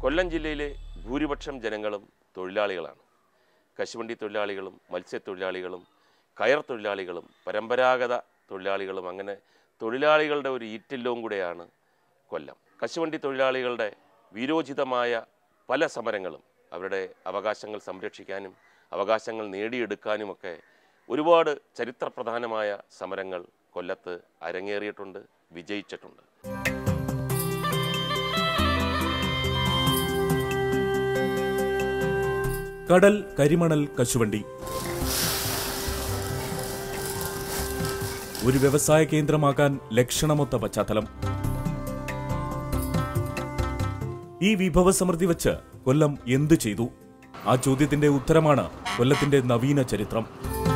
കൊല്ലം ജില്ലയിലെ ഭൂരിപക്ഷം ജനങ്ങളും തൊഴിലാളികളാണ് കശുവണ്ടി തൊഴിലാളികളും മത്സ്യത്തൊഴിലാളികളും കയർ തൊഴിലാളികളും പരമ്പരാഗത തൊഴിലാളികളും അങ്ങനെ തൊഴിലാളികളുടെ ഒരു ഈറ്റില്ലവും കൂടെയാണ് കൊല്ലം കശുവണ്ടി തൊഴിലാളികളുടെ വീരോചിതമായ പല സമരങ്ങളും അവരുടെ അവകാശങ്ങൾ സംരക്ഷിക്കാനും അവകാശങ്ങൾ നേടിയെടുക്കാനുമൊക്കെ ഒരുപാട് ചരിത്രപ്രധാനമായ സമരങ്ങൾ കൊല്ലത്ത് അരങ്ങേറിയിട്ടുണ്ട് വിജയിച്ചിട്ടുണ്ട് കടൽ കരിമണൽ കശുവണ്ടി ഒരു വ്യവസായ കേന്ദ്രമാകാൻ ലക്ഷണമൊത്ത പശ്ചാത്തലം ഈ വിഭവസമൃദ്ധി വെച്ച് കൊല്ലം എന്തു ചെയ്തു ആ ചോദ്യത്തിന്റെ ഉത്തരമാണ് കൊല്ലത്തിന്റെ നവീന ചരിത്രം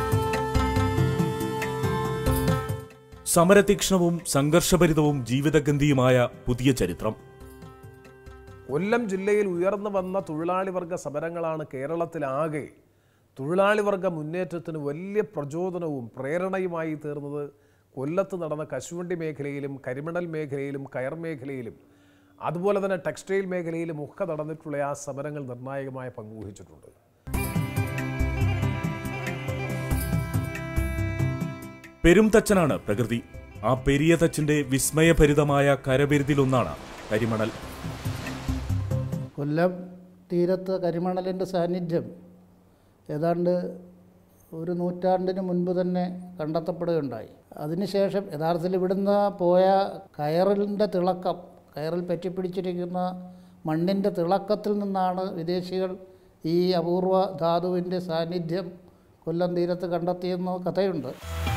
സമരതീക്ഷ്ണവും സംഘർഷഭരിതവും ജീവിതഗന്ധിയുമായ പുതിയ ചരിത്രം കൊല്ലം ജില്ലയിൽ ഉയർന്നു വന്ന തൊഴിലാളി വർഗ സമരങ്ങളാണ് കേരളത്തിലാകെ തൊഴിലാളി വർഗ മുന്നേറ്റത്തിന് വലിയ പ്രചോദനവും പ്രേരണയുമായി തീർന്നത് കൊല്ലത്ത് നടന്ന കശുവണ്ടി മേഖലയിലും കരിമണൽ മേഖലയിലും കയർ മേഖലയിലും അതുപോലെ തന്നെ ടെക്സ്റ്റൈൽ മേഖലയിലും ഒക്കെ നടന്നിട്ടുള്ള ആ സമരങ്ങൾ നിർണായകമായ പങ്കുവഹിച്ചിട്ടുണ്ട് പെരുംതച്ചനാണ് പ്രകൃതി ആ പെരിയ തച്ചിന്റെ വിസ്മയഭരിതമായ കരപെരുതിലൊന്നാണ് കരിമണൽ കൊല്ലം തീരത്ത് കരിമണലിൻ്റെ സാന്നിധ്യം ഏതാണ്ട് ഒരു നൂറ്റാണ്ടിന് മുൻപ് തന്നെ കണ്ടെത്തപ്പെടുകയുണ്ടായി അതിനുശേഷം യഥാർത്ഥത്തിൽ ഇവിടുന്ന് പോയ കയറിൻ്റെ തിളക്കം കയറിൽ പറ്റിപ്പിടിച്ചിരിക്കുന്ന മണ്ണിൻ്റെ തിളക്കത്തിൽ നിന്നാണ് വിദേശികൾ ഈ അപൂർവ ധാതുവിൻ്റെ സാന്നിധ്യം കൊല്ലം തീരത്ത് കണ്ടെത്തിയെന്ന കഥയുണ്ട്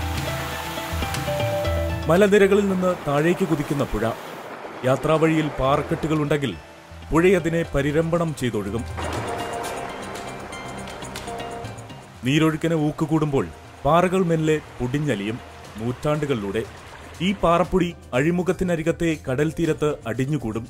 മലനിരകളിൽ നിന്ന് താഴേക്ക് കുതിക്കുന്ന പുഴ യാത്രാവഴിയിൽ പാറക്കെട്ടുകളുണ്ടെങ്കിൽ പുഴയതിനെ പരിരംഭണം ചെയ്തൊഴുകും നീരൊഴുക്കിന് ഊക്കുകൂടുമ്പോൾ പാറകൾ മെല്ലെ പൊടിഞ്ഞലിയും നൂറ്റാണ്ടുകളിലൂടെ ഈ പാറപ്പൊടി അഴിമുഖത്തിനരികത്തെ കടൽ തീരത്ത് അടിഞ്ഞുകൂടും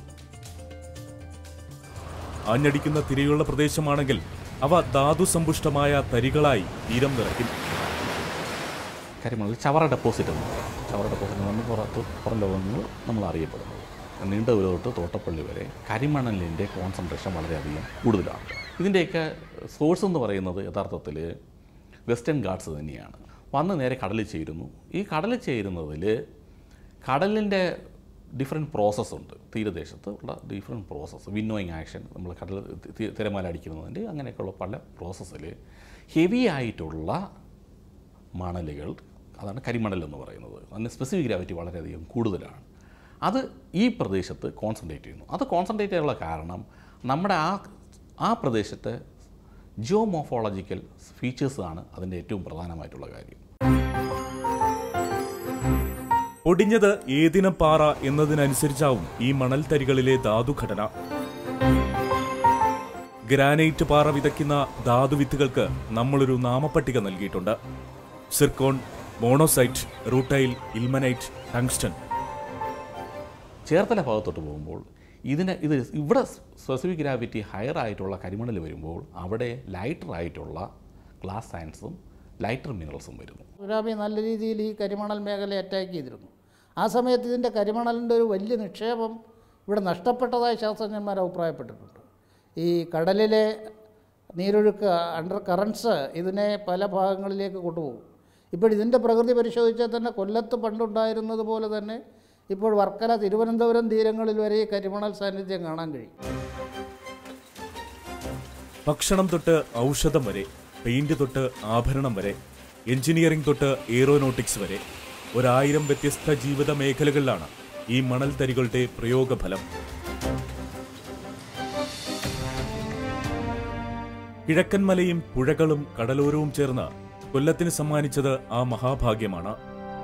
ആഞ്ഞടിക്കുന്ന തിരയുള്ള പ്രദേശമാണെങ്കിൽ അവ ധാതുസമ്പുഷ്ടമായ തരികളായി തീരം നിറയ്ക്കും കരിമണൽ ചവറ ഡെപ്പോസിറ്റ് എന്ന് പറയും ചവറ ഡെപ്പോസിറ്റ് എന്ന് പുറത്ത് പുറം ലോകങ്ങളിൽ നമ്മൾ അറിയപ്പെടുന്നത് നീണ്ട ഒരു തൊട്ട് തോട്ടപ്പള്ളി വരെ കരിമണലിൻ്റെ കോൺസെൻട്രേഷൻ വളരെയധികം കൂടുതലാണ് ഇതിൻ്റെയൊക്കെ സോഴ്സ് എന്ന് പറയുന്നത് യഥാർത്ഥത്തിൽ വെസ്റ്റേൺ ഗാർഡ്സ് തന്നെയാണ് വന്ന് നേരെ കടലിൽ ചേരുന്നു ഈ കടലിൽ ചേരുന്നതിൽ കടലിൻ്റെ ഡിഫറെൻറ്റ് പ്രോസസ്സ് ഉണ്ട് തീരദേശത്ത് ഉള്ള ഡിഫറെൻറ്റ് പ്രോസസ്സ് വിന്നോയിങ് ആക്ഷൻ നമ്മൾ കടൽ തി- തിരമാല അടിക്കുന്നതിൻ്റെ അങ്ങനെയൊക്കെയുള്ള പല പ്രോസസ്സിൽ ഹെവി ആയിട്ടുള്ള മണലുകൾ അതാണ് കരിമണൽ എന്ന് പറയുന്നത് അതിന് സ്പെസിഫിക് ഗ്രാവിറ്റി വളരെയധികം കൂടുതലാണ് അത് ഈ പ്രദേശത്ത് കോൺസെൻട്രേറ്റ് ചെയ്യുന്നു അത് കോൺസെൻട്രേറ്റ് ചെയ്യാനുള്ള കാരണം നമ്മുടെ ആ ആ പ്രദേശത്തെ ജിയോമോഫോളജിക്കൽ ഫീച്ചേഴ്സാണ് അതിൻ്റെ ഏറ്റവും പ്രധാനമായിട്ടുള്ള കാര്യം ഒടിഞ്ഞത് ഏതിനം പാറ എന്നതിനനുസരിച്ചാവും ഈ മണൽത്തരികളിലെ ധാതുഘടന ഗ്രാനൈറ്റ് പാറ വിതയ്ക്കുന്ന ധാതുവിത്തുകൾക്ക് നമ്മളൊരു നാമപ്പട്ടിക നൽകിയിട്ടുണ്ട് zircon monazite rutile ilmenite tungsten Cherthala ഭാഗത്തോട്ട് പോകുമ്പോൾ ഇതിന് ഇത് ഇവിടെ സ്പെസിഫിക് ഗ്രാവിറ്റി ഹയർ ആയിട്ടുള്ള കരിമണൽ വരുമ്പോൾ അവിടെ ലൈറ്റർ ആയിട്ടുള്ള ഗ്ലാസ് സയൻസും ലൈറ്റർ മിനറൽസും വരുന്നു സുനാമി നല്ല രീതിയിൽ ഈ കരിമണൽ മേഖലയെ അറ്റാക്ക് ചെയ്തിരുന്നു ആ സമയത്ത് ഇതിൻ്റെ കരിമണലിൻ്റെ ഒരു വലിയ നിക്ഷേപം ഇവിടെ നഷ്ടപ്പെട്ടതായി ശാസ്ത്രജ്ഞന്മാർ അഭിപ്രായപ്പെട്ടിട്ടുണ്ട് ഈ കടലിലെ നീരൊഴുക്ക് അണ്ടർ കറൻസ് ഇതിനെ പല ഭാഗങ്ങളിലേക്ക് കൊണ്ടുപോകും ഇപ്പോൾ ഇതിൻ്റെ പ്രകൃതി പരിശോധിച്ചാൽ തന്നെ കൊല്ലത്ത് പണ്ടുണ്ടായിരുന്നത് പോലെ തന്നെ ഇപ്പോൾ വർക്കല തിരുവനന്തപുരം തീരങ്ങളിൽ വരെ ഈ കരിമണൽ സാന്നിധ്യം കാണാൻ കഴിയും ഭക്ഷണം തൊട്ട് ഔഷധം വരെ പെയിന്റ് തൊട്ട് ആഭരണം വരെ എഞ്ചിനീയറിംഗ് തൊട്ട് എയ്റോനോട്ടിക്സ് വരെ ഒരായിരം വ്യത്യസ്ത ജീവിത മേഖലകളിലാണ് ഈ മണൽത്തരികളുടെ പ്രയോഗഫലം കിഴക്കൻ മലയും പുഴകളും കടലോരവും ചേർന്ന് കൊല്ലത്തിന് സമ്മാനിച്ചത് ആ മഹാഭാഗ്യമാണ്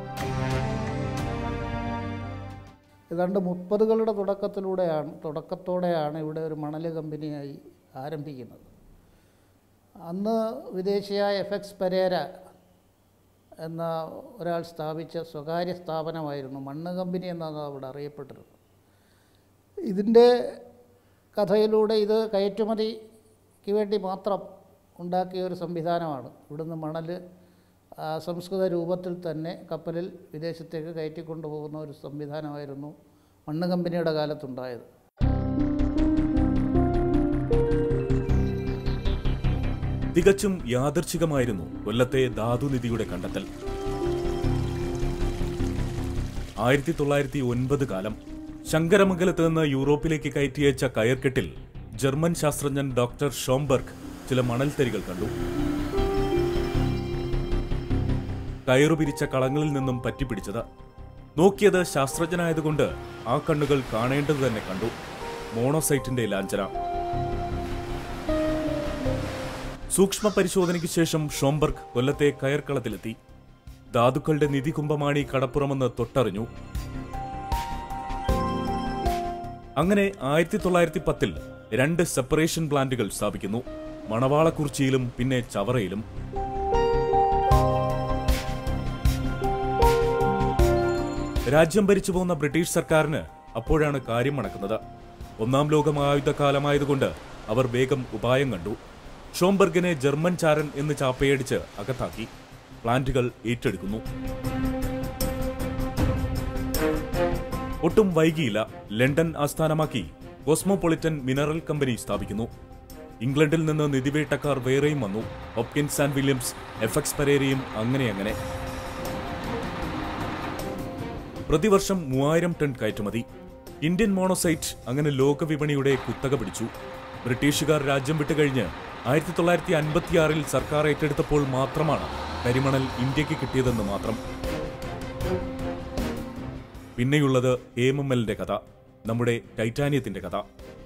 ഏതാണ്ട് മുപ്പതുകളുടെ തുടക്കത്തിലൂടെയാണ് തുടക്കത്തോടെയാണ് ഇവിടെ ഒരു മണൽ കമ്പനിയായി ആരംഭിക്കുന്നത് അന്ന് വിദേശിയായ എഫ് എക്സ് പരേര എന്ന ഒരാൾ സ്ഥാപിച്ച സ്വകാര്യ സ്ഥാപനമായിരുന്നു മണ്ണ് കമ്പനി എന്നാണ് അവിടെ അറിയപ്പെട്ടിരുന്നത് ഇതിൻ്റെ കഥയിലൂടെ ഇത് കയറ്റുമതിക്ക് വേണ്ടി മാത്രം ഉണ്ടാക്കിയ ഒരു സംവിധാനമാണ് ഇവിടുന്ന് മണൽ ആ, സംസ്കൃത രൂപത്തിൽ തന്നെ കപ്പലിൽ വിദേശത്തേക്ക് കയറ്റിക്കൊണ്ടുപോകുന്ന ഒരു സംവിധാനമായിരുന്നു മണ്ണ് കമ്പനിയുടെ കാലത്തുണ്ടായത് തികച്ചും യാദർച്ഛികമായിരുന്നു കൊല്ലത്തെ ധാതുനിധിയുടെ കണ്ടെത്തൽ ആയിരത്തി തൊള്ളായിരത്തി ഒൻപത് കാലം ശങ്കരമംഗലത്ത് നിന്ന് യൂറോപ്പിലേക്ക് കയറ്റിയച്ച കയർക്കെട്ടിൽ ജർമ്മൻ ശാസ്ത്രജ്ഞൻ ഡോക്ടർ ഷോംബർഗ് ചില മണൽത്തരികൾ കണ്ടു കയറു പിരിച്ച കളങ്ങളിൽ നിന്നും പറ്റിപ്പിടിച്ചത് നോക്കിയത് ശാസ്ത്രജ്ഞനായതുകൊണ്ട് ആ കണ്ണുകൾ കാണേണ്ടത് തന്നെ കണ്ടു മോണോസൈറ്റിന്റെ ലാഞ്ചന സൂക്ഷ്മ പരിശോധനയ്ക്ക് ശേഷം ഷോംബർഗ് കൊല്ലത്തെ കയർക്കളത്തിലെത്തി ധാതുക്കളുടെ നിധി കുംഭമാണി കടപ്പുറമെന്ന് തൊട്ടറിഞ്ഞു അങ്ങനെ ആയിരത്തി തൊള്ളായിരത്തി പത്തിൽ രണ്ട് സെപ്പറേഷൻ പ്ലാന്റുകൾ സ്ഥാപിക്കുന്നു മണവാളക്കുറിച്ചിയിലും പിന്നെ ചവറയിലും രാജ്യം ഭരിച്ചു പോകുന്ന ബ്രിട്ടീഷ് സർക്കാരിന് അപ്പോഴാണ് കാര്യം മണക്കുന്നത് ഒന്നാം ലോക മഹായുദ്ധകാലമായതുകൊണ്ട് അവർ വേഗം ഉപായം കണ്ടു ഷോംബർഗിനെ ജർമ്മൻ ചാരൻ എന്ന് ചാപ്പയടിച്ച് അകത്താക്കി പ്ലാന്റുകൾ ഏറ്റെടുക്കുന്നു ഒട്ടും വൈകിയില്ല ലണ്ടൻ ആസ്ഥാനമാക്കി കോസ്മോപൊളിറ്റൻ മിനറൽ കമ്പനി സ്ഥാപിക്കുന്നു ഇംഗ്ലണ്ടിൽ നിന്ന് നിധിവേട്ടക്കാർ വേറെയും വന്നു Hopkins and Williams F X പരേരയും അങ്ങനെ അങ്ങനെ പ്രതിവർഷം മൂവായിരം ടൺ കയറ്റുമതി ഇന്ത്യൻ മോണോസൈറ്റ് അങ്ങനെ ലോകവിപണിയുടെ കുത്തക പിടിച്ചു ബ്രിട്ടീഷുകാർ രാജ്യം വിട്ടുകഴിഞ്ഞ് ആയിരത്തി തൊള്ളായിരത്തി അൻപത്തിയാറിൽ സർക്കാർ ഏറ്റെടുത്തപ്പോൾ മാത്രമാണ് കരിമണൽ ഇന്ത്യക്ക് കിട്ടിയതെന്ന് മാത്രം പിന്നെയുള്ളത് ഹേമമ്മലിന്റെ കഥ നമ്മുടെ ടൈറ്റാനിയത്തിന്റെ കഥ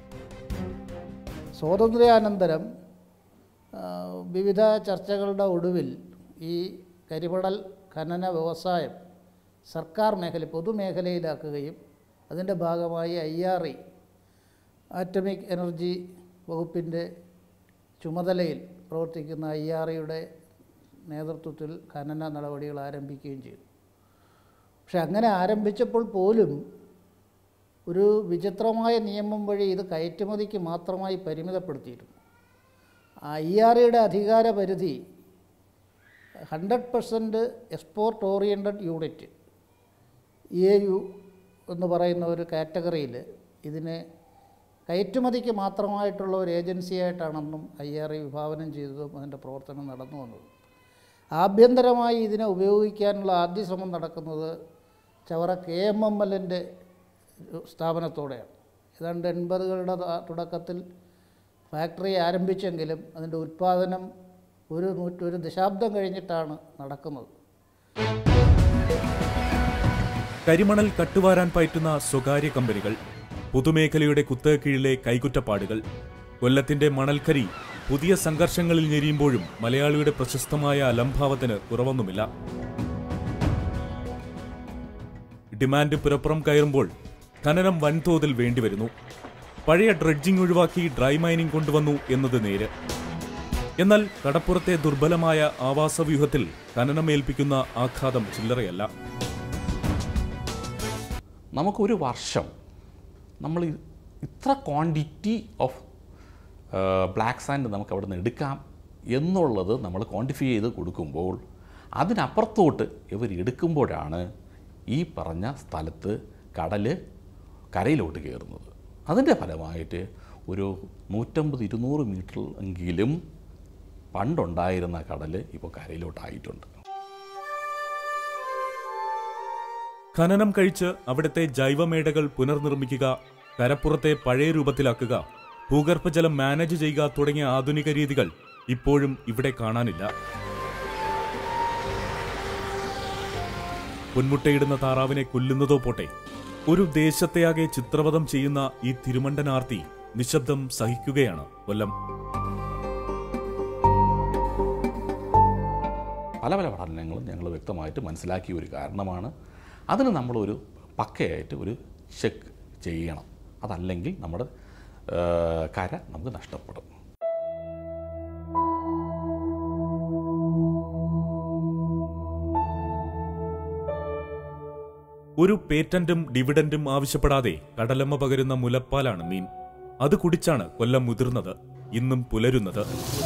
സ്വാതന്ത്ര്യാനന്തരം ആ, വിവിധ ചർച്ചകളുടെ ഒടുവിൽ ഈ കരിമണൽ ഖനന വ്യവസായം സർക്കാർ മേഖല പൊതുമേഖലയിലാക്കുകയും അതിൻ്റെ ഭാഗമായി I R E atomic energy വകുപ്പിൻ്റെ ചുമതലയിൽ പ്രവർത്തിക്കുന്ന ഐ ആർ ഇയുടെ നേതൃത്വത്തിൽ ഖനന നടപടികൾ ആരംഭിക്കുകയും ചെയ്തു പക്ഷെ അങ്ങനെ ആരംഭിച്ചപ്പോൾ പോലും ഒരു വിചിത്രമായ നിയമം വഴി ഇത് കയറ്റുമതിക്ക് മാത്രമായി പരിമിതപ്പെടുത്തിയിരുന്നു ഐ ആർ ഇയുടെ അധികാര പരിധി hundred percent export oriented unit A U എന്ന് പറയുന്ന ഒരു കാറ്റഗറിയിൽ ഇതിനെ കയറ്റുമതിക്ക് മാത്രമായിട്ടുള്ള ഒരു ഏജൻസിയായിട്ടാണെന്നും ഐ ആർ ഇ വിഭാവനം ചെയ്തതും അതിൻ്റെ പ്രവർത്തനം നടന്നു വന്നത് ആഭ്യന്തരമായി ഇതിനെ ഉപയോഗിക്കാനുള്ള ആദ്യ ശ്രമം നടക്കുന്നത് ചവറ കെ എം എം എല്ലിൻ്റെ സ്ഥാപനത്തോടെയാണ് ഏതാണ്ട് എൺപതുകളുടെ ത- തുടക്കത്തിൽ ഫാക്ടറി ആരംഭിച്ചെങ്കിലും അതിൻ്റെ ഉൽപ്പാദനം ഒരു നൂറ്റി ഒരു ദശാബ്ദം കഴിഞ്ഞിട്ടാണ് നടക്കുന്നത് കരിമണൽ കട്ടുവാരാൻ പയറ്റുന്ന സ്വകാര്യ കമ്പനികൾ പൊതുമേഖലയുടെ കുത്തകീഴിലെ കൈകുറ്റപ്പാടുകൾ കൊല്ലത്തിന്റെ മണൽക്കരി പുതിയ സംഘർഷങ്ങളിൽ ഞെരിയുമ്പോഴും മലയാളിയുടെ പ്രശസ്തമായ അലംഭാവത്തിന് കുറവൊന്നുമില്ല ഡിമാൻഡ് പുരപ്പുറം കയറുമ്പോൾ ഖനനം വൻതോതിൽ വേണ്ടിവരുന്നു പഴയ ഡ്രഡ്ജിംഗ് ഒഴിവാക്കി ഡ്രൈ മൈനിംഗ് കൊണ്ടുവന്നു എന്നത് നേര് എന്നാൽ കടപ്പുറത്തെ ദുർബലമായ ആവാസവ്യൂഹത്തിൽ ഖനനം ഏൽപ്പിക്കുന്ന ആഘാതം ചില്ലറയല്ല നമുക്കൊരു വർഷം നമ്മൾ ഇ- ഇത്ര ക്വാണ്ടിറ്റി ഓഫ് ബ്ലാക്ക് സാൻഡ് നമുക്ക് അവിടെ നിന്ന് എടുക്കാം എന്നുള്ളത് നമ്മൾ ക്വാണ്ടിഫൈ ചെയ്ത് കൊടുക്കുമ്പോൾ അതിനപ്പുറത്തോട്ട് ഇവർ എടുക്കുമ്പോഴാണ് ഈ പറഞ്ഞ സ്ഥലത്ത് കടൽ കരയിലോട്ട് കയറുന്നത് അതിൻ്റെ ഫലമായിട്ട് ഒരു നൂറ്റമ്പത് ഇരുന്നൂറ് മീറ്റർ എങ്കിലും പണ്ടുണ്ടായിരുന്ന കടൽ ഇപ്പോൾ കരയിലോട്ടായിട്ടുണ്ട് ഖനനം കഴിച്ച് അവിടുത്തെ ജൈവമേടകൾ പുനർനിർമ്മിക്കുക കരപ്പുറത്തെ പഴയ രൂപത്തിലാക്കുക ഭൂഗർഭജലം മാനേജ് ചെയ്യുക തുടങ്ങിയ ആധുനിക രീതികൾ ഇപ്പോഴും ഇവിടെ കാണാനില്ല പൊന്മുട്ടയിടുന്ന താറാവിനെ കൊല്ലുന്നതോ പോട്ടെ ഒരു ദേശത്തെയാകെ ചിത്രവധം ചെയ്യുന്ന ഈ തിരുമണ്ടനാർത്തി നിശബ്ദം സഹിക്കുകയാണ് കൊല്ലം പല പല പഠനങ്ങളും ഞങ്ങൾ വ്യക്തമായിട്ട് മനസ്സിലാക്കിയ ഒരു കാരണമാണ് അതിന് നമ്മളൊരു പക്കയായിട്ട് ഒരു ചെക്ക് ചെയ്യണം അതല്ലെങ്കിൽ നമ്മുടെ ആ, കര നമുക്ക് നഷ്ടപ്പെടും ഒരു പേറ്റന്റും ഡിവിഡന്റും ആവശ്യപ്പെടാതെ കടലമ്മ പകരുന്ന മുലപ്പാലാണ് മീൻ അത് കുടിച്ചാണ് കൊല്ലം മുതിർന്നത് ഇന്നും പുലരുന്നത്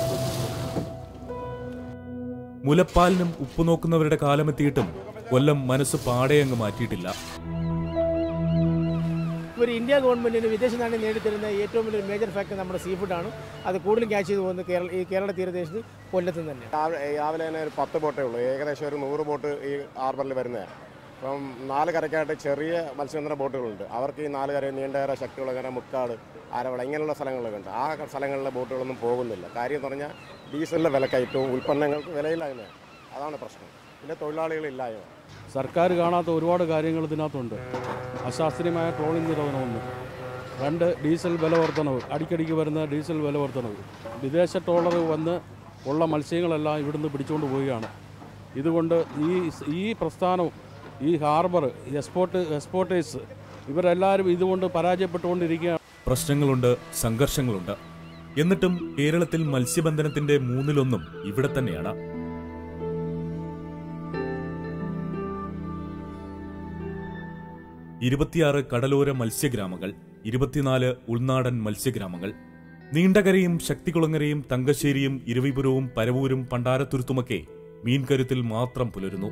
മുലപ്പാലിനും ഉപ്പ് നോക്കുന്നവരുടെ കാലമെത്തിയിട്ടും കൊല്ലം മനസ്സ് പാടെ അങ്ങ് മാറ്റിയിട്ടില്ല ഒരു ഇന്ത്യ ഗവൺമെൻറ്റിന് വിദേശ നാണ്യം നേടിത്തരുന്ന ഏറ്റവും വലിയൊരു മേജർ ഫാക്ടർ നമ്മുടെ സീ ഫുഡാണ് അത് കൂടുതലും ക്യാച്ച് ചെയ്ത് പോകുന്നത് കേരള ഈ കേരള തീരദേശത്ത് കൊല്ലത്ത് നിന്ന് തന്നെ രാവിലെ രാവിലെ തന്നെ ഒരു പത്ത് ബോട്ടേ ഉള്ളൂ ഏകദേശം ഒരു നൂറ് ബോട്ട് ഈ ഹാർബറിൽ വരുന്നതാണ് അപ്പം നാല് കരയ്ക്കായിട്ട് ചെറിയ മത്സ്യബന്ധന ബോട്ടുകളുണ്ട് അവർക്ക് ഈ നാല് കര നീണ്ടകര ശക്തികുളങ്ങര മുക്കാട് ആരവള ഇങ്ങനെയുള്ള സ്ഥലങ്ങളൊക്കെ ഉണ്ട് ആ സ്ഥലങ്ങളിലെ ബോട്ടുകളൊന്നും പോകുന്നില്ല കാര്യം എന്ന് പറഞ്ഞാൽ ഡീസലിൻ്റെ വിലക്കയറ്റവും ഉൽപ്പന്നങ്ങൾക്ക് വിലയില്ലായ്മയാണ് അതാണ് പ്രശ്നം പിന്നെ തൊഴിലാളികളില്ലായ്മ സർക്കാർ കാണാത്ത ഒരുപാട് കാര്യങ്ങൾ ഇതിനകത്തുണ്ട് അശാസ്ത്രീയമായ ട്രോളിംഗ് നിരോധനം ഒന്ന് രണ്ട് ഡീസൽ വില വർധനവ് അടിക്കടിക്ക് വരുന്ന ഡീസൽ വില വർധനവ് വിദേശ ട്രോളർ വന്ന് ഉള്ള മത്സ്യങ്ങളെല്ലാം ഇവിടുന്ന് പിടിച്ചുകൊണ്ട് പോവുകയാണ് ഇതുകൊണ്ട് ഈ ഈ പ്രസ്ഥാനം ഈ ഹാർബർ എക്സ്പോർട്ട് എക്സ്പോർട്ടേഴ്സ് ഇവരെല്ലാവരും ഇതുകൊണ്ട് പരാജയപ്പെട്ടുകൊണ്ടിരിക്കുകയാണ് പ്രശ്നങ്ങളുണ്ട് സംഘർഷങ്ങളുണ്ട് എന്നിട്ടും കേരളത്തിൽ മത്സ്യബന്ധനത്തിന്റെ മൂന്നിലൊന്നും ഇവിടെ തന്നെയാണ് ഇരുപത്തിയാറ് കടലോര മത്സ്യഗ്രാമങ്ങൾ ഇരുപത്തിനാല് ഉൾനാടൻ മത്സ്യഗ്രാമങ്ങൾ നീണ്ടകരയും ശക്തികുളങ്ങരയും തങ്കശ്ശേരിയും ഇരവിപുരവും പരവൂരും പണ്ടാരത്തുരുത്തുമൊക്കെ മീൻകരുത്തിൽ മാത്രം പുലരുന്നു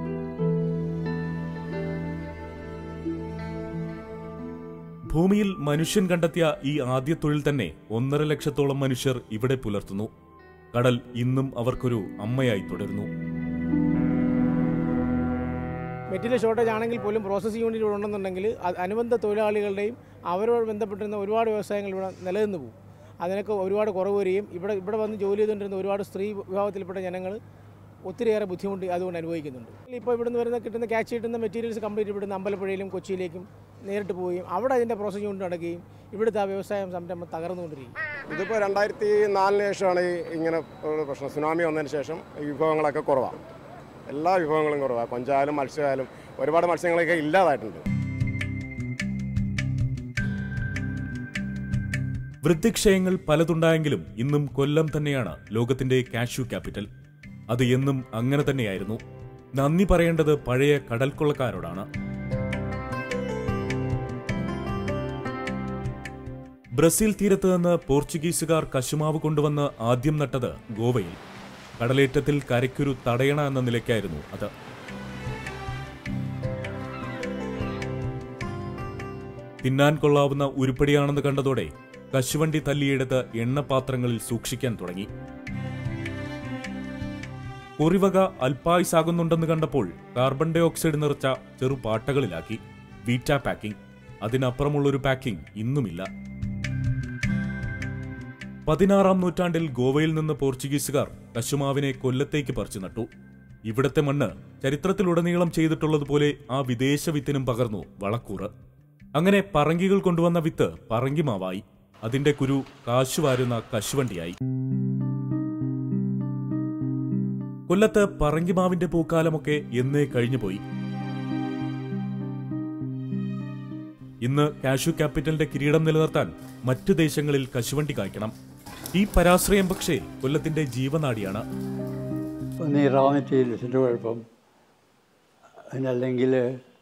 ഭൂമിയിൽ മനുഷ്യൻ കണ്ടെത്തിയ ഈ ആദ്യ തൊഴിൽ തന്നെ ഒന്നര ലക്ഷത്തോളം മനുഷ്യർ ഇവിടെ പുലർത്തുന്നു കടൽ ഇന്നും അവർക്കൊരു അമ്മയായി തുടരുന്നു മെറ്റീരിയൽ ഷോർട്ടേജ് ആണെങ്കിൽ പോലും പ്രോസസ്സിംഗ് യൂണിറ്റ് ഇവിടെ ഉണ്ടെന്നുണ്ടെങ്കിൽ അത് അനുബന്ധ തൊഴിലാളികളുടെയും അവരോട് ബന്ധപ്പെട്ടിരുന്ന ഒരുപാട് വ്യവസായങ്ങൾ ഇവിടെ നിലനിന്ന് പോകും അതിനൊക്കെ ഒരുപാട് കുറവ് വരികയും ഇവിടെ ഇവിടെ വന്ന് ജോലി ചെയ്തുകൊണ്ടിരുന്ന ഒരുപാട് സ്ത്രീ വിഭാഗത്തിൽപ്പെട്ട ജനങ്ങൾ ഒത്തിരിയേറെ ബുദ്ധിമുട്ട് അതുകൊണ്ട് അനുഭവിക്കുന്നുണ്ട് ഇപ്പോൾ ഇവിടുന്ന് വരുന്ന കിട്ടുന്ന ക്യാച്ച് കിട്ടുന്ന മെറ്റീരിയൽസ് കംപ്ലീറ്റ് ഇവിടുന്ന് അമ്പലപ്പുഴയിലും കൊച്ചിയിലേക്കും നേരിട്ട് പോവുകയും അവിടെ അതിൻ്റെ പ്രോസസ്സിംഗ് യൂണിറ്റ് നടക്കുകയും ഇവിടുത്തെ ആ വ്യവസായം സംരംഭം തകർന്നുകൊണ്ടിരിക്കും ഇതിപ്പോൾ രണ്ടായിരത്തി നാലിന് ശേഷമാണ് ഈ ഇങ്ങനെ ഒരു പ്രശ്നം സുനാമി വന്നതിന് ശേഷം ഈ വിഭവങ്ങളൊക്കെ കുറവാണ് എല്ലാ വിഭവങ്ങളും കുറവാണ് കൊഞ്ചായാലും മത്സ്യമായാലും ഒരുപാട് മത്സ്യങ്ങളൊക്കെ ഇല്ലാതായിട്ടുണ്ട് വൃത്തിക്ഷയങ്ങൾ പലതുണ്ടായെങ്കിലും ഇന്നും കൊല്ലം തന്നെയാണ് ലോകത്തിന്റെ കാഷ്യൂ ക്യാപിറ്റൽ അത് എന്നും അങ്ങനെ തന്നെയായിരുന്നു നന്ദി പറയേണ്ടത് പഴയ കടൽക്കൊള്ളക്കാരോടാണ് ബ്രസീൽ തീരത്ത് നിന്ന് പോർച്ചുഗീസുകാർ കശുമാവ് കൊണ്ടുവന്ന് ആദ്യം നട്ടത് ഗോവയിൽ കടലേറ്റത്തിൽ കരയ്ക്കൊരു തടയണ എന്ന നിലയ്ക്കായിരുന്നു അത് തിന്നാൻ കൊള്ളാവുന്ന ഉരുപ്പടിയാണെന്ന് കണ്ടതോടെ കശുവണ്ടി തല്ലിയെടുത്ത് എണ്ണപാത്രങ്ങളിൽ സൂക്ഷിക്കാൻ തുടങ്ങി കുറിവക അൽപായുസാകുന്നുണ്ടെന്ന് കണ്ടപ്പോൾ കാർബൺ ഡൈ ഓക്സൈഡ് നിറച്ച ചെറുപാട്ടകളിലാക്കി വീറ്റ പാക്കിംഗ് അതിനപ്പുറമുള്ളൊരു പാക്കിംഗ് ഇന്നുമില്ല പതിനാറാം നൂറ്റാണ്ടിൽ ഗോവയിൽ നിന്ന് പോർച്ചുഗീസുകാർ കശുമാവിനെ കൊല്ലത്തേക്ക് പറിച്ചു നട്ടു ഇവിടത്തെ മണ്ണ് ചരിത്രത്തിലുടനീളം ചെയ്തിട്ടുള്ളതുപോലെ ആ വിദേശ വിത്തിനും പകർന്നു വളക്കൂറ് അങ്ങനെ പറങ്കികൾ കൊണ്ടുവന്ന വിത്ത് പറങ്കിമാവായി അതിന്റെ കുരു കാശുവാരുന്ന കശുവണ്ടിയായി കൊല്ലത്ത് പറങ്കിമാവിന്റെ പൂക്കാലമൊക്കെ എന്നേ കഴിഞ്ഞുപോയി ഇന്ന് കാഷ്യൂ ക്യാപിറ്റലിന്റെ കിരീടം നിലനിർത്താൻ മറ്റു ദേശങ്ങളിൽ കശുവണ്ടി കായ്ക്കണം ഈ പരാശ്രയം പക്ഷേ കൊല്ലത്തിന്റെ ജീവനാടിയാണ് ഒന്ന് ഈ റോ മെറ്റീരിയൽസിൻ്റെ കുഴപ്പം അതിനല്ലെങ്കിൽ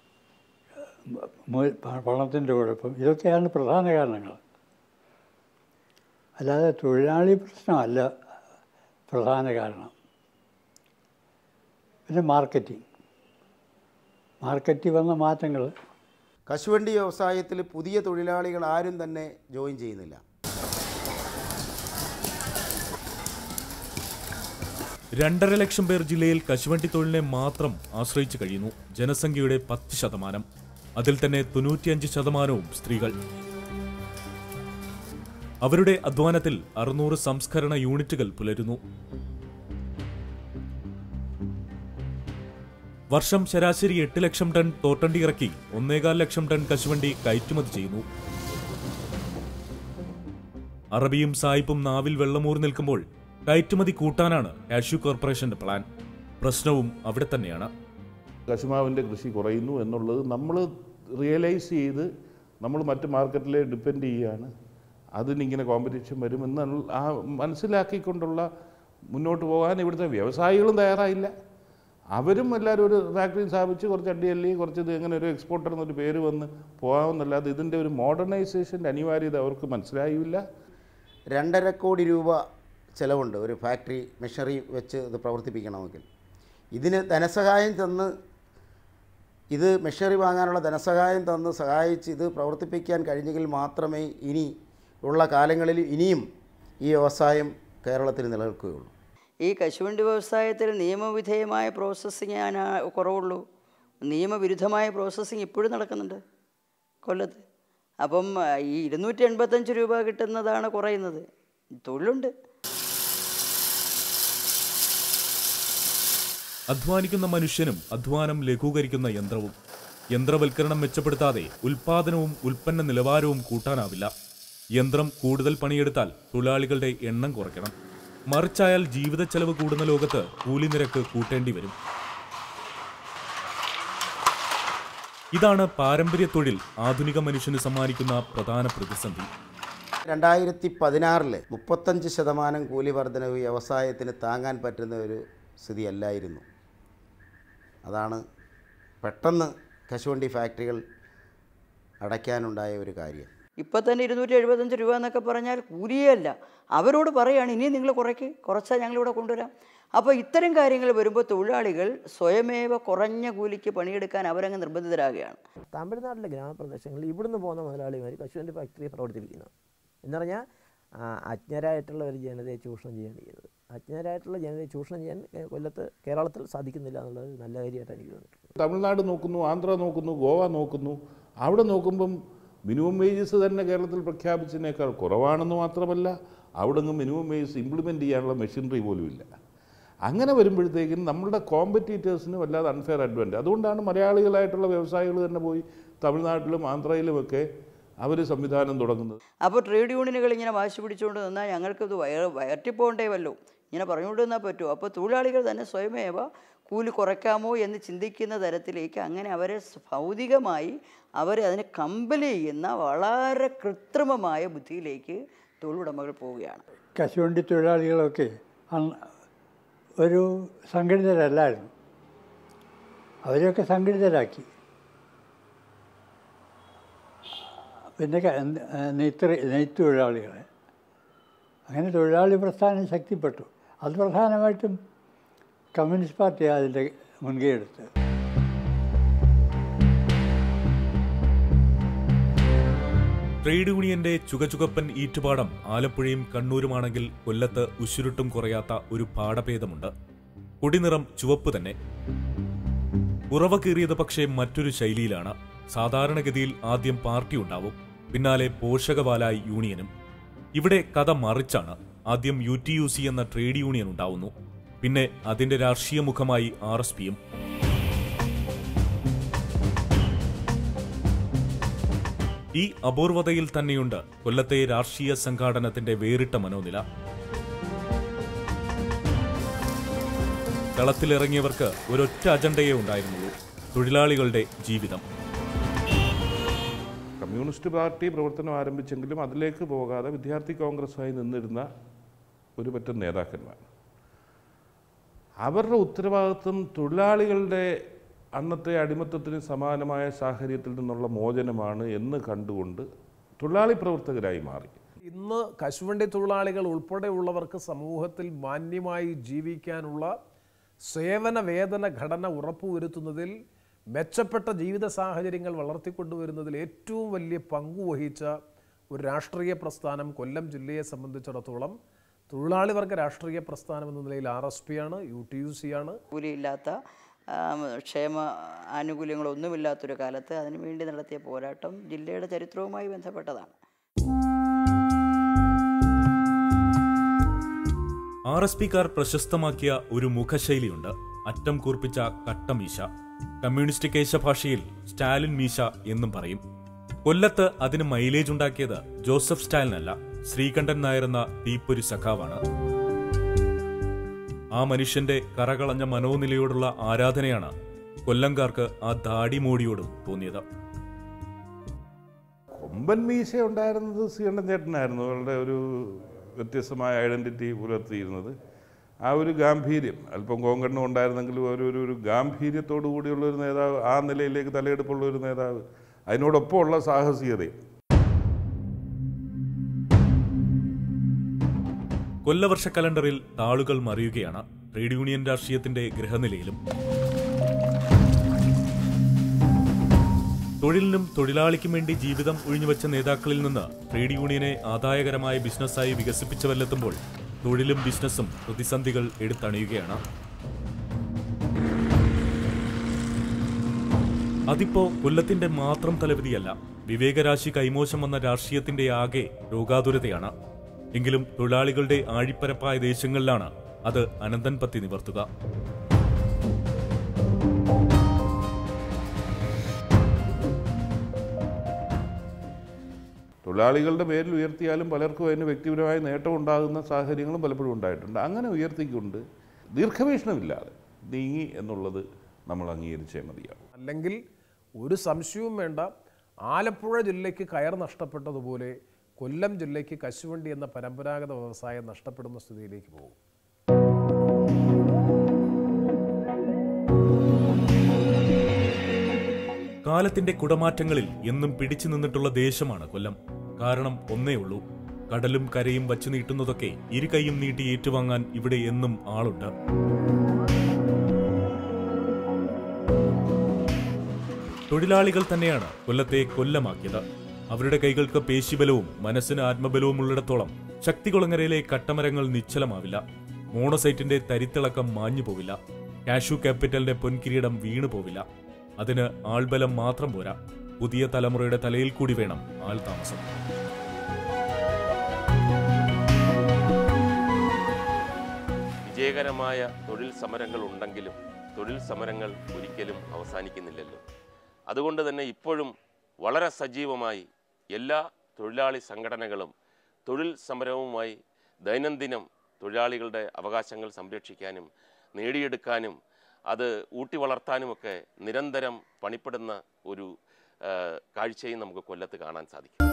പണത്തിൻ്റെ കുഴപ്പം ഇതൊക്കെയാണ് പ്രധാന കാരണങ്ങൾ അല്ലാതെ തൊഴിലാളി പ്രശ്നമല്ല പ്രധാന കാരണം പിന്നെ മാർക്കറ്റിംഗ് മാർക്കറ്റിൽ വന്ന മാറ്റങ്ങൾ കശുവണ്ടി വ്യവസായത്തിൽ പുതിയ തൊഴിലാളികൾ ആരും തന്നെ ജോയിൻ ചെയ്യുന്നില്ല രണ്ടര ലക്ഷം പേർ ജില്ലയിൽ കശുവണ്ടി തൊഴിലിനെ മാത്രം ആശ്രയിച്ചു കഴിയുന്നു ജനസംഖ്യയുടെ പത്ത് ശതമാനം അതിൽ തന്നെ തൊണ്ണൂറ്റിയഞ്ച് ശതമാനവും സ്ത്രീകൾ അവരുടെ അധ്വാനത്തിൽ അറുന്നൂറ് സംസ്കരണ യൂണിറ്റുകൾ പുലരുന്നു വർഷം ശരാശരി എട്ട് ലക്ഷം ടൺ തോട്ടണ്ടി ഇറക്കി ഒന്നേകാൽ ലക്ഷം ടൺ കശുവണ്ടി കയറ്റുമതി ചെയ്യുന്നു അറബിയും സായിപ്പും നാവിൽ വെള്ളമൂറി നിൽക്കുമ്പോൾ കയറ്റുമതി കൂട്ടാനാണ് കാഷ്യൂ കോർപ്പറേഷന്റെ പ്ലാൻ പ്രശ്നവും അവിടെ തന്നെയാണ് കശുമാവിൻ്റെ കൃഷി കുറയുന്നു എന്നുള്ളത് നമ്മൾ റിയലൈസ് ചെയ്ത് നമ്മൾ മറ്റ് മാർക്കറ്റിലെ ഡിപ്പെൻഡ് ചെയ്യുകയാണ് അതിനിങ്ങനെ കോമ്പറ്റീഷൻ വരുമെന്ന് ആ മനസ്സിലാക്കിക്കൊണ്ടുള്ള മുന്നോട്ട് പോകാൻ ഇവിടുത്തെ വ്യവസായികളും തയ്യാറായില്ല അവരും എല്ലാവരും ഒരു ഫാക്ടറി സ്ഥാപിച്ച് കുറച്ച് അടിയല്ലി കുറച്ച് ഇത് എങ്ങനെ ഒരു എക്സ്പോർട്ടർ എന്നൊരു പേര് വന്ന് പോകാമെന്നല്ലാതെ ഇതിൻ്റെ ഒരു മോഡേണൈസേഷൻ്റെ അനിവാര്യത അവർക്ക് മനസ്സിലായില്ല രണ്ടര കോടി രൂപ ചിലവുണ്ട് ഒരു ഫാക്ടറി മെഷീനറി വെച്ച് ഇത് പ്രവർത്തിപ്പിക്കണമെങ്കിൽ ഇതിന് ധനസഹായം തന്ന് ഇത് മെഷീനറി വാങ്ങാനുള്ള ധനസഹായം തന്ന് സഹായിച്ച് ഇത് പ്രവർത്തിപ്പിക്കാൻ കഴിഞ്ഞെങ്കിൽ മാത്രമേ ഇനി ഉള്ള കാലങ്ങളിൽ ഇനിയും ഈ വ്യവസായം കേരളത്തിൽ നിലനിൽക്കുകയുള്ളൂ ഈ കശുവണ്ടി വ്യവസായത്തിൽ നിയമവിധേയമായ പ്രോസസ്സിങ് കുറവുള്ളൂ നിയമവിരുദ്ധമായ പ്രോസസ്സിങ് ഇപ്പോഴും നടക്കുന്നുണ്ട് കൊല്ലത്ത് അപ്പം ആ, ഈ ഇരുന്നൂറ്റി എൺപത്തഞ്ച് രൂപ കിട്ടുന്നതാണ് കുറയുന്നത് തൊഴിലുണ്ട് അധ്വാനിക്കുന്ന മനുഷ്യനും അധ്വാനം ലഘൂകരിക്കുന്ന യന്ത്രവും യന്ത്രവൽക്കരണം മെച്ചപ്പെടുത്താതെ ഉൽപാദനവും ഉൽപ്പന്ന നിലവാരവും കൂട്ടാനാവില്ല യന്ത്രം കൂടുതൽ പണിയെടുത്താൽ തൊഴിലാളികളുടെ എണ്ണം കുറയ്ക്കണം മറിച്ചായാൽ ജീവിത ചെലവ് കൂടുന്ന ലോകത്ത് കൂലി നിരക്ക് കൂട്ടേണ്ടി വരും ഇതാണ് പാരമ്പര്യ തൊഴിൽ ആധുനിക മനുഷ്യന് സമ്മാനിക്കുന്ന പ്രധാന പ്രതിസന്ധി രണ്ടായിരത്തി പതിനാറിൽ മുപ്പത്തഞ്ച് ശതമാനം കൂലി വർധനവ് വ്യവസായത്തിന് താങ്ങാൻ പറ്റുന്ന ഒരു സ്ഥിതിയല്ലായിരുന്നു അതാണ് പെട്ടെന്ന് കശുവണ്ടി ഫാക്ടറികൾ അടയ്ക്കാനുണ്ടായ ഒരു കാര്യം ഇപ്പം തന്നെ ഇരുന്നൂറ്റി എഴുപത്തഞ്ച് രൂപ എന്നൊക്കെ പറഞ്ഞാൽ കൂലിയേ അല്ല അവരോട് പറയുകയാണ് ഇനി നിങ്ങൾ കുറയ്ക്ക് കുറച്ചാൽ ഞങ്ങളിവിടെ കൊണ്ടുവരാം അപ്പോൾ ഇത്തരം കാര്യങ്ങൾ വരുമ്പോൾ തൊഴിലാളികൾ സ്വയമേവ കുറഞ്ഞ കൂലിക്ക് പണിയെടുക്കാൻ അവരങ്ങ് നിർബന്ധിതരാകുകയാണ് തമിഴ്നാട്ടിലെ ഗ്രാമപ്രദേശങ്ങളിൽ ഇവിടുന്ന് പോകുന്ന മുതലാളിമാർ കശുവണ്ടി ഫാക്ടറി പ്രവർത്തിപ്പിക്കുന്നു എന്ന് പറഞ്ഞാൽ ആ, അജ്ഞരായിട്ടുള്ള ഒരു ജനതയെ ചൂഷണം ചെയ്യാണ് ചെയ്യുന്നത് അജ്ഞരായിട്ടുള്ള ജനതയെ ചൂഷണം ചെയ്യാൻ ഏ, കൊല്ലത്ത് കേരളത്തിൽ സാധിക്കുന്നില്ല എന്നുള്ളത് ഒരു നല്ല കാര്യമായിട്ടാണ് എനിക്ക് തോന്നിയിട്ടുള്ളത് തമിഴ്നാട് നോക്കുന്നു ആന്ധ്ര നോക്കുന്നു ഗോവ നോക്കുന്നു അവിടെ നോക്കുമ്പം മിനിമം വേജസ് തന്നെ കേരളത്തിൽ പ്രഖ്യാപിച്ചതിനേക്കാൾ കുറവാണെന്ന് മാത്രമല്ല അവിടെ നിന്ന് മിനിമം വേജസ് ഇംപ്ലിമെൻ്റ് ചെയ്യാനുള്ള മെഷീനറി പോലും ഇല്ല അങ്ങനെ വരുമ്പോഴത്തേക്കും നമ്മളുടെ കോമ്പറ്റീറ്റേഴ്സിന് വല്ലാതെ അൺഫെയർ അഡ്വാൻറ്റേജ് അതുകൊണ്ടാണ് മലയാളികളായിട്ടുള്ള വ്യവസായികൾ തന്നെ പോയി തമിഴ്നാട്ടിലും ആന്ധ്രയിലുമൊക്കെ അവർ സംവിധാനം തുടങ്ങുന്നത് അപ്പോൾ ട്രേഡ് യൂണിയനുകൾ ഇങ്ങനെ വാശി പിടിച്ചുകൊണ്ട് നിന്നാൽ ഞങ്ങൾക്കിത് വയ വയറ്റിപ്പോണ്ടേ വല്ലോ ഇങ്ങനെ പറഞ്ഞുകൊണ്ട് നിന്നാൽ പറ്റുമോ അപ്പോൾ തൊഴിലാളികൾ തന്നെ സ്വയമേവ കൂലി കുറയ്ക്കാമോ എന്ന് ചിന്തിക്കുന്ന തരത്തിലേക്ക് അങ്ങനെ അവരെ സ് ഭൗതികമായി അവരെ അതിനെ കമ്പൽ ചെയ്യുന്ന വളരെ കൃത്രിമമായ ബുദ്ധിയിലേക്ക് തൊഴിലുടമകൾ പോവുകയാണ് കശുവണ്ടി തൊഴിലാളികളൊക്കെ അന്ന് ഒരു സംഘടിതരല്ലായിരുന്നു അവരെയൊക്കെ സംഘടിതരാക്കി പിന്നെ ക- എന്ത്- ഏ, നെയ്ത്ത് നെയ്ത്ത് തൊഴിലാളികളെ അങ്ങനെ തൊഴിലാളി പ്രസ്ഥാനം ശക്തിപ്പെട്ടു അത് പ്രധാനമായിട്ടും കമ്മ്യൂണിസ്റ്റ് പാർട്ടിയാണ് അതിൻ്റെ മുൻകൈ എടുത്തത് ട്രേഡ് യൂണിയന്റെ ചുകചുകപ്പൻ ഈറ്റുപാടം ആലപ്പുഴയും കണ്ണൂരുമാണെങ്കിൽ കൊല്ലത്ത് ഉശുരുട്ടും കുറയാത്ത ഒരു പാടഭേദമുണ്ട് കൊടിനിറം ചുവപ്പ് തന്നെ ഉറവ കീറിയത് പക്ഷേ മറ്റൊരു ശൈലിയിലാണ് സാധാരണഗതിയിൽ ആദ്യം പാർട്ടി ഉണ്ടാവും പിന്നാലെ പോഷകപാലായി യൂണിയനും ഇവിടെ കഥ മറിച്ചാണ് ആദ്യം യു ടി യു സി എന്ന ട്രേഡ് യൂണിയൻ ഉണ്ടാവുന്നു പിന്നെ അതിന്റെ രാഷ്ട്രീയ മുഖമായി ആർ എസ് പിയും ഈ അപൂർവതയിൽ തന്നെയുണ്ട് കൊല്ലത്തെ രാഷ്ട്രീയ സംഘാടനത്തിന്റെ വേറിട്ട മനോനില കളത്തിലിറങ്ങിയവർക്ക് ഒരൊറ്റ അജണ്ടയേ ഉണ്ടായിരുന്നുള്ളൂ തൊഴിലാളികളുടെ ജീവിതം കമ്മ്യൂണിസ്റ്റ് പാർട്ടി പ്രവർത്തനം ആരംഭിച്ചെങ്കിലും അതിലേക്ക് പോകാതെ വിദ്യാർത്ഥി കോൺഗ്രസ്സായി നിന്നിരുന്ന ഒരു പറ്റം നേതാക്കന്മാർ അവരുടെ ഉത്തരവാദിത്വം തൊഴിലാളികളുടെ അന്നത്തെ അടിമത്തത്തിന് സമാനമായ സാഹചര്യത്തിൽ നിന്നുള്ള മോചനമാണ് എന്ന് കണ്ടുകൊണ്ട് തൊഴിലാളി പ്രവർത്തകരായി മാറി ഇന്ന് കശുവണ്ടി തൊഴിലാളികൾ ഉൾപ്പെടെയുള്ളവർക്ക് സമൂഹത്തിൽ മാന്യമായി ജീവിക്കാനുള്ള സേവന വേതന ഘടന ഉറപ്പുവരുത്തുന്നതിൽ മെച്ചപ്പെട്ട ജീവിത സാഹചര്യങ്ങൾ വളർത്തിക്കൊണ്ടുവരുന്നതിൽ ഏറ്റവും വലിയ പങ്കുവഹിച്ച ഒരു രാഷ്ട്രീയ പ്രസ്ഥാനം കൊല്ലം ജില്ലയെ സംബന്ധിച്ചിടത്തോളം തൊഴിലാളി വർഗ രാഷ്ട്രീയ പ്രസ്ഥാനം എന്ന നിലയിൽ ആർ എസ് പി ആണ് യു ടി യു സി ആണ് കൂലിയില്ലാത്ത ആം, ക്ഷേമ ആനുകൂല്യങ്ങളൊന്നുമില്ലാത്തൊരു കാലത്ത് അതിനുവേണ്ടി നടത്തിയ പോരാട്ടം ജില്ലയുടെ ചരിത്രവുമായി ബന്ധപ്പെട്ടതാണ് ആർ എസ് പിക്കാർ പ്രശസ്തമാക്കിയ ഒരു മുഖശൈലിയുണ്ട് അറ്റം കൂർപ്പിച്ച കട്ടമീശ കമ്മ്യൂണിസ്റ്റ് കേശഭാഷയിൽ സ്റ്റാലിൻ മീശ എന്നും പറയും കൊല്ലത്ത് അതിന് മൈലേജ് ഉണ്ടാക്കിയത് ജോസഫ് സ്റ്റാലിനല്ല ശ്രീകണ്ഠൻ നായരെന്ന തീപ്പൊരി സഖാവാണ് ആ മനുഷ്യന്റെ കറകളഞ്ഞ മനോനിലയോടുള്ള ആരാധനയാണ് കൊല്ലംകാർക്ക് ആ ദാടിമോടിയോടും തോന്നിയത് കൊമ്പൻ മീശ ഉണ്ടായിരുന്നത് ശ്രീകണ്ഠൻ ചേട്ടനായിരുന്നു അവരുടെ ഒരു വ്യത്യസ്തമായ ഐഡൻറ്റിറ്റി പുലർത്തിയിരുന്നത് ആ ഒരു ഗാംഭീര്യം അല്പം കോങ്കണ്ണം ഉണ്ടായിരുന്നെങ്കിലും ഒരു ഒരു ഒരു ഗാംഭീര്യത്തോടു കൂടിയുള്ള ഒരു നേതാവ് ആ നിലയിലേക്ക് തലയെടുപ്പുള്ള ഒരു നേതാവ് അതിനോടൊപ്പമുള്ള സാഹസികതയും കൊല്ലവർഷ കലണ്ടറിൽ താളുകൾ മറിയുകയാണ് ട്രേഡ് യൂണിയൻ രാഷ്ട്രീയത്തിന്റെ ഗൃഹനിലയിലും തൊഴിലിനും തൊഴിലാളിക്കും വേണ്ടി ജീവിതം ഒഴിഞ്ഞുവെച്ച നേതാക്കളിൽ നിന്ന് ട്രേഡ് യൂണിയനെ ആദായകരമായ ബിസിനസ്സായി വികസിപ്പിച്ചവരിലെത്തുമ്പോൾ തൊഴിലും ബിസിനസ്സും പ്രതിസന്ധികൾ എടുത്തണിയുകയാണ് അതിപ്പോ കൊല്ലത്തിന്റെ മാത്രം തലവിധിയല്ല വിവേകരാശി കൈമോശം വന്ന രാഷ്ട്രീയത്തിന്റെ ആകെ രോഗാതുരതയാണ് എങ്കിലും തൊഴിലാളികളുടെ ആഴിപ്പരപ്പായ ദേശങ്ങളിലാണ് അത് അനന്തൻ പത്തി നിവർത്തുക തൊഴിലാളികളുടെ പേരിൽ ഉയർത്തിയാലും പലർക്കും അതിന് വ്യക്തിപരമായ നേട്ടം ഉണ്ടാകുന്ന സാഹചര്യങ്ങളും പലപ്പോഴും ഉണ്ടായിട്ടുണ്ട് അങ്ങനെ ഉയർത്തിക്കൊണ്ട് ദീർഘവീക്ഷണമില്ലാതെ നീങ്ങി എന്നുള്ളത് നമ്മൾ അംഗീകരിച്ചേ മതിയാവും അല്ലെങ്കിൽ ഒരു സംശയവും വേണ്ട ആലപ്പുഴ ജില്ലയ്ക്ക് കയർ നഷ്ടപ്പെട്ടതുപോലെ കൊല്ലം ജില്ലയ്ക്ക് കശുവണ്ടി എന്ന പരമ്പരാഗത വ്യവസായം നഷ്ടപ്പെടുന്ന സ്ഥിതിയിലേക്ക് പോകും കാലത്തിന്റെ കുടമാറ്റങ്ങളിൽ എന്നും പിടിച്ചു നിന്നിട്ടുള്ള ദേശമാണ് കൊല്ലം കാരണം ഒന്നേ ഉള്ളൂ കടലും കരയും വച്ചു നീട്ടുന്നതൊക്കെ ഇരു കൈയും നീട്ടി ഏറ്റുവാങ്ങാൻ ഇവിടെ എന്നും ആളുണ്ട് തൊഴിലാളികൾ തന്നെയാണ് കൊല്ലത്തെ കൊല്ലമാക്കിയത് അവരുടെ കൈകൾക്ക് പേശിബലവും മനസ്സിന് ആത്മബലവും ഉള്ളിടത്തോളം ശക്തികുളങ്ങരയിലെ കട്ടമരങ്ങൾ നിശ്ചലമാവില്ല മോണോസൈറ്റിന്റെ തരിത്തിളക്കം മാഞ്ഞു പോവില്ല കാഷു ക്യാപിറ്റലിന്റെ പൊൻകിരീടം വീണു പോവില്ല അതിന് ആൾബലം മാത്രം പോരാ പുതിയ തലമുറയുടെ തലയിൽ കൂടി വേണം ആൾ താമസം വിജയകരമായ തൊഴിൽ സമരങ്ങൾ ഉണ്ടെങ്കിലും തൊഴിൽ സമരങ്ങൾ ഒരിക്കലും അവസാനിക്കുന്നില്ലല്ലോ അതുകൊണ്ട് തന്നെ ഇപ്പോഴും വളരെ സജീവമായി എല്ലാ തൊഴിലാളി സംഘടനകളും തൊഴിൽ സമരവുമായി ദൈനംദിനം തൊഴിലാളികളുടെ അവകാശങ്ങൾ സംരക്ഷിക്കാനും നേടിയെടുക്കാനും അത് ഊട്ടി വളർത്താനുമൊക്കെ നിരന്തരം പണിപ്പെടുന്ന ഒരു ആ, കാഴ്ചയും നമുക്ക് കൊല്ലത്ത് കാണാൻ സാധിക്കും